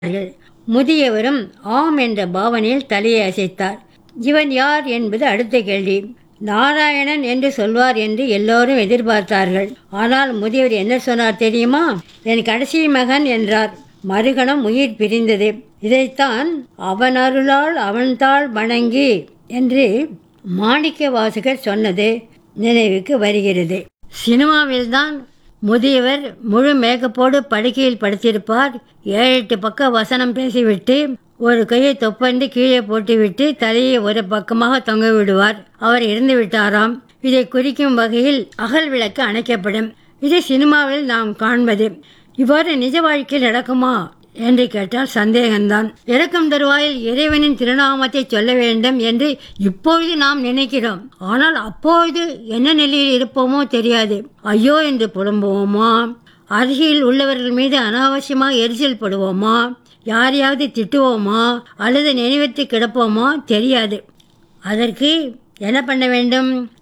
கேட்டார்கள் முதியவரும் ஆம் என்ற பாவனையில் தலையை அசைத்தார் இவன் யார் என்பது அடுத்த கேள்வி நாராயணன் என்று சொல்வார் என்று எல்லோரும் எதிர்பார்த்தார்கள் ஆனால் முதியவர் என்ன சொன்னார் தெரியுமா என் கடைசி மகன் என்றார் மறுகணம் உயிர் பிரிந்தது இதைத்தான் அவன் அருளால் அவன்தாள் வணங்கி என்று மாணிக்க வாசகர் சொன்னது நினைவுக்கு வருகிறது சினிமாவில்தான் முதியவர் முழு மேக்கப்போடு படுக்கையில் படுத்திருப்பார் ஏழு எட்டு பக்கம் வசனம் பேசிவிட்டு ஒரு கையை தொப்பந்து கீழே போட்டுவிட்டு தலையை ஒரு பக்கமாக தொங்க விடுவார் அவர் இறந்து விட்டாராம் இதை குறிக்கும் வகையில் அகல் விளக்கு அணைக்கப்படும் இது சினிமாவில் நாம் காண்பது இவ்வாறு நிஜ வாழ்க்கையில் நடக்குமா என்று கேட்டால் சந்தேகம்தான் இறக்கும் தருவாயில் இறைவனின் திருநாமத்தை சொல்ல வேண்டும் என்று இப்பொழுது நாம் நினைக்கிறோம் ஆனால் அப்பொழுது என்ன நிலையில் இருப்போமோ தெரியாது ஐயோ என்று புலம்புவோமா அருகில் உள்ளவர்கள் மீது அனாவசியமாக எரிச்சல் படுவோமா யாரையாவது திட்டுவோமா அல்லது நினைவித்து கிடப்போமா தெரியாது அதற்கு என்ன பண்ண வேண்டும்